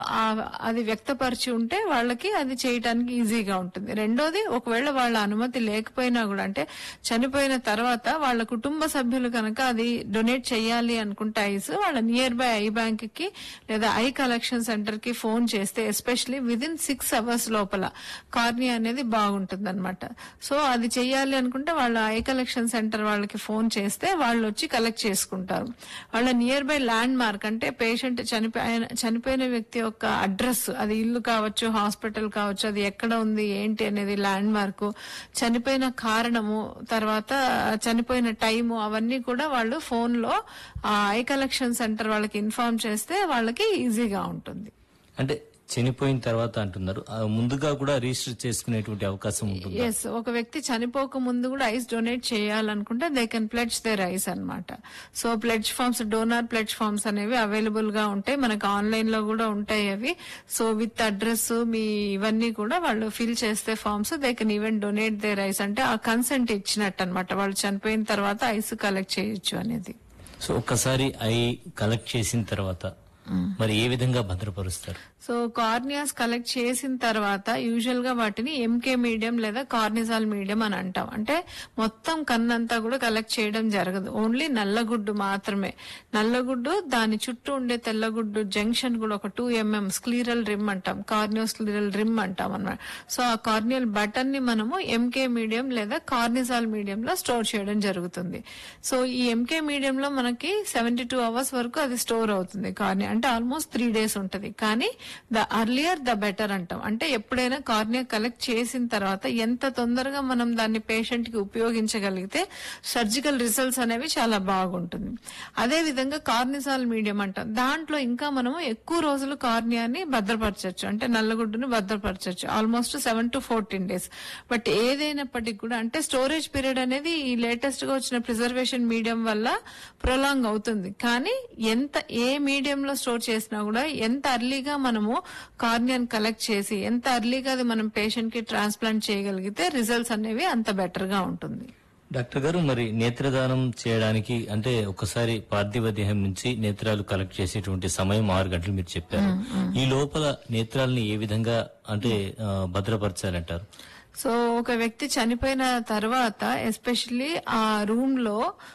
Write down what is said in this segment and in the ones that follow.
ఆ- అది వ్యక్తపరిచి ఉంటే వాళ్ళకి అది చేయటానికి ఈజీగా ఉంటుంది రెండోది ఒకవేళ వాళ్ళ అనుమతి లేకపోయినా కూడా అంటే చనిపోయిన తర్వాత వాళ్ళ కుటుంబ సభ్యులు కనుక అది డొనేట్ చేయాలి అనుకుంటే ఐస్ వాళ్ళ నియర్ బై ఐ బ్యాంక్ కి లేదా ఐ కలెక్షన్ సెంటర్ కి ఫోన్ చేస్తే ఎస్పెషలీ విదిన్ సిక్స్ అవర్స్ లోపల కార్నియా అనేది బాగుంటుంది అనమాట సో అది చెయ్యాలి అనుకుంటే వాళ్ళ ఐ కలెక్షన్ సెంటర్ వాళ్ళకి ఫోన్ చేస్తే వాళ్ళు వచ్చి కలెక్ట్ చేసుకుంటారు వాళ్ళ నియర్ బై ల్యాండ్ మార్క్ అంటే పేషెంట్ చనిపోయిన చనిపోయిన వ్యక్తి యొక్క అడ్రస్ అది ఇల్లు కావచ్చు హాస్పిటల్ కావచ్చు అది ఎక్కడ ఉంది ఏంటి అనేది ల్యాండ్ మార్క్ చనిపోయిన కారణము తర్వాత చనిపోయిన టైము అవన్నీ కూడా వాళ్ళు ఫోన్ లో ఆ ఐ కలెక్షన్ సెంటర్ వాళ్ళకి ఇన్ఫార్మ్ చేస్తే వాళ్ళకి ఈజీగా ఉంటుంది అంటే చనిపోయిన తర్వాత అంటున్నారు ఆ ముందుగా కూడా రిజిస్టర్ చేసుకునేటువంటి అవకాశం ఉంటుంది ఎస్ ఒక వ్యక్తి చనిపోక ముందు కూడా ఐస్ డొనేట్ చేయాలనుకుంటే they can pledge their eyes అన్నమాట so pledge forms donor pledge forms అనేవి అవైలబుల్ గా ఉంటాయి మనకు ఆన్లైన్ లో కూడా ఉంటాయి అవి సో విత్ అడ్రస్ మీ ఇవన్నీ కూడా వాళ్ళు ఫిల్ చేస్తే forms they can even donate their eyes అంటే ఆ కన్సెంట్ ఇచ్చినట్టు అనమాట వాళ్ళు చనిపోయిన తర్వాత ఐస్ కలెక్ట్ చేయొచ్చు అనేది సో ఒక్కసారి ఐ కలెక్ట్ చేసిన తర్వాత మరి ఏ విధంగా భద్రపరుస్తారు సో కార్నియాస్ కలెక్ట్ చేసిన తర్వాత యూజువల్ గా వాటిని ఎంకే మీడియం లేదా కార్నిజాల్ మీడియం అని అంటాం అంటే మొత్తం కన్నంతా కూడా కలెక్ట్ చేయడం జరగదు ఓన్లీ నల్లగుడ్డు మాత్రమే నల్లగుడ్డు దాని చుట్టూ ఉండే తెల్లగుడ్డు జంక్షన్ కూడా ఒక టూ ఎంఎం స్క్లీరల్ రిమ్ అంటాం కార్నియో స్క్లీరల్ రిమ్ అంటాం అన్నమాట సో ఆ కార్నియల్ బటన్ ని మనము ఎంకే మీడియం లేదా కార్నిజాల్ మీడియం లో స్టోర్ చేయడం జరుగుతుంది సో ఈ ఎంకే మీడియం లో మనకి సెవెంటీ టూ అవర్స్ వరకు అది స్టోర్ అవుతుంది కార్నియా అంటే ఆల్మోస్ట్ త్రీ డేస్ ఉంటది కానీ ద అర్లియర్ ద బెటర్ అంటాం అంటే ఎప్పుడైనా కార్నియా కలెక్ట్ చేసిన తర్వాత ఎంత తొందరగా మనం దాన్ని పేషెంట్ కి ఉపయోగించగలిగితే సర్జికల్ రిజల్ట్స్ అనేవి చాలా బాగుంటుంది అదే విధంగా కార్నిసాల్ మీడియం అంటాం దాంట్లో ఇంకా మనము ఎక్కువ రోజులు కార్నియాని భద్రపరచచ్చు అంటే నల్లగుడ్డును భద్రపరచచ్చు almost seven to fourteen days but ఏదైనప్పటికీ కూడా అంటే స్టోరేజ్ పీరియడ్ అనేది ఈ లేటెస్ట్ గా వచ్చిన ప్రిజర్వేషన్ మీడియం వల్ల ప్రొలాంగ్ అవుతుంది కానీ ఎంత ఏ మీడియంలో స్టోర్ చేసినా కూడా ఎంత అర్లీగా మనము కార్నియాన్ కలెక్ట్ చేసి ఎంత అర్లీగా అది మనం పేషెంట్ కి ట్రాన్స్ప్లాంట్ చేయగలిగితే రిజల్ట్స్ అనేవి అంత బెటర్ గా ఉంటుంది డాక్టర్ గారు మరి నేత్రదానం చేయడానికి అంటే ఒకసారి పార్థివ దేహం నుంచి నేత్రాలు కలెక్ట్ చేసేటువంటి సమయం ఆరు గంటలు మీరు చెప్పారు ఈ లోపల నేత్రాలని ఏ విధంగా అంటే ఆ, భద్రపరచాలంటారు సో ఒక వ్యక్తి చనిపోయిన తర్వాత ఎస్పెషల్లీ ఆ రూమ్ లో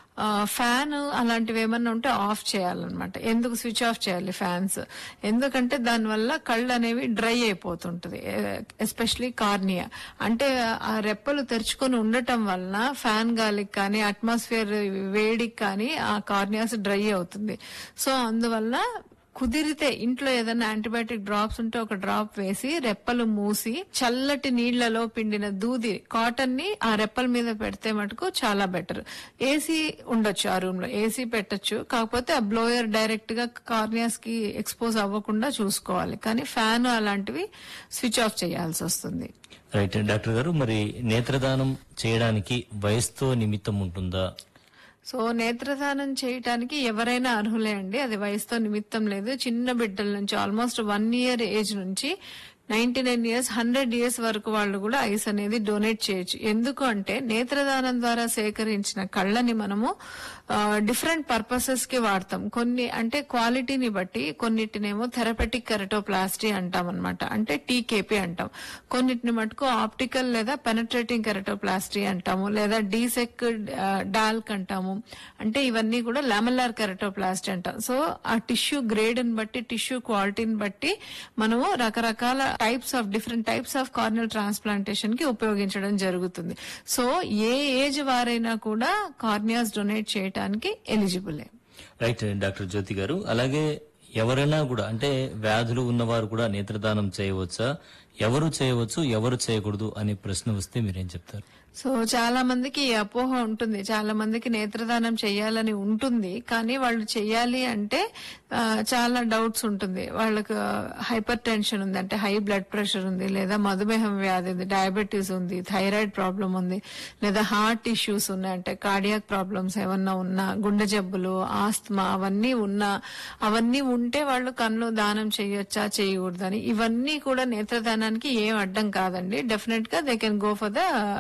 ఫ్యాన్ అలాంటివి ఏమన్నా ఉంటే ఆఫ్ చేయాలన్నమాట ఎందుకు స్విచ్ ఆఫ్ చేయాలి ఫ్యాన్స్ ఎందుకంటే దానివల్ల కళ్ళు అనేవి డ్రై అయిపోతుంటది ఎస్పెషలీ కార్నియా అంటే ఆ రెప్పలు తెరుచుకొని ఉండటం వలన ఫ్యాన్ గాలికి కానీ అట్మాస్ఫియర్ వేడికి కానీ ఆ కార్నియాస్ డ్రై అవుతుంది సో అందువల్ల కుదిరితే ఇంట్లో ఏదైనా యాంటీబయాటిక్ డ్రాప్స్ ఉంటే ఒక డ్రాప్ వేసి రెప్పలు మూసి చల్లటి నీళ్లలో పిండిన దూది కాటన్ ని ఆ రెప్పల మీద పెడితే మటుకు చాలా బెటర్ ఏసీ ఉండొచ్చు ఆ రూమ్ లో ఏసీ పెట్టొచ్చు కాకపోతే ఆ బ్లోయర్ డైరెక్ట్ గా కార్నియాస్ కి ఎక్స్పోజ్ అవ్వకుండా చూసుకోవాలి కానీ ఫ్యాన్ అలాంటివి స్విచ్ ఆఫ్ చేయాల్సి వస్తుంది రైట్ డాక్టర్ గారు మరి నేత్రదానం చేయడానికి వయసుతో నిమిత్తం ఉంటుందా సో నేత్రదానం చేయటానికి ఎవరైనా అర్హులే అండి అది వయసుతో నిమిత్తం లేదు చిన్న బిడ్డల నుంచి ఆల్మోస్ట్ వన్ ఇయర్ ఏజ్ నుంచి ninety nine years hundred years వరకు వాళ్ళు కూడా ఐస్ అనేది డొనేట్ చేయొచ్చు ఎందుకు అంటే నేత్రదానం ద్వారా సేకరించిన కళ్ళని మనము డిఫరెంట్ పర్పసెస్ కి వాడతాం కొన్ని అంటే క్వాలిటీని బట్టి కొన్నిటినేమో థెరపెటిక్ కెరటోప్లాస్టీ అంటాం అనమాట అంటే టీకేపీ అంటాం కొన్నిటిని మటుకు ఆప్టికల్ లేదా పెనట్రేటింగ్ కెరటోప్లాస్టీ అంటాము లేదా డీసెక్ డాల్క్ అంటాము అంటే ఇవన్నీ కూడా లామెల్లార్ కెరటోప్లాస్టీ అంటాం సో ఆ టిష్యూ గ్రేడ్ ని బట్టి టిష్యూ క్వాలిటీని బట్టి మనము రకరకాల types of different types of corneal transplantation కి ఉపయోగించడం జరుగుతుంది సో ఏ ఏజ్ వారైనా కూడా కార్నియాస్ డొనేట్ చేయడానికి ఎలిజిబులే రైట్ డాక్టర్ జ్యోతి గారు అలాగే ఎవరైనా కూడా అంటే వ్యాధులు ఉన్నవారు కూడా నేత్రదానం చేయవచ్చా ఎవరు చేయవచ్చు ఎవరు చేయకూడదు అనే ప్రశ్న వస్తే మీరేం చెప్తారు సో చాలా మందికి ఈ అపోహ ఉంటుంది చాలా మందికి నేత్రదానం చేయాలని ఉంటుంది కానీ వాళ్ళు చెయ్యాలి అంటే ఆ, చాలా డౌట్స్ ఉంటుంది వాళ్ళకు హైపర్ టెన్షన్ ఉంది అంటే హై బ్లడ్ ప్రెషర్ ఉంది లేదా మధుమేహం వ్యాధి ఉంది డయాబెటీస్ ఉంది థైరాయిడ్ ప్రాబ్లం ఉంది లేదా హార్ట్ ఇష్యూస్ ఉన్నాయి అంటే కార్డియాక్ ప్రాబ్లమ్స్ ఏమన్నా ఉన్నా గుండె జబ్బులు ఆస్తమా అవన్నీ ఉన్నా అవన్నీ ఉంటే వాళ్ళు కన్ను దానం చేయొచ్చా చేయకూడదని ఇవన్నీ కూడా నేత్రదానానికి ఏం అడ్డం కాదండి డెఫినెట్ గా they can go for the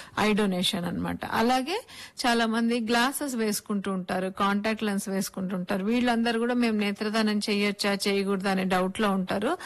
eye donation అన్నమాట అలాగే చాలా మంది గ్లాసెస్ వేసుకుంటూ ఉంటారు కాంటాక్ట్ లెన్స్ వేసుకుంటుంటారు వీళ్ళందరూ కూడా మేము నేత్రదానం చేయొచ్చా చేయకూడదా అనే డౌట్ లో ఉంటారు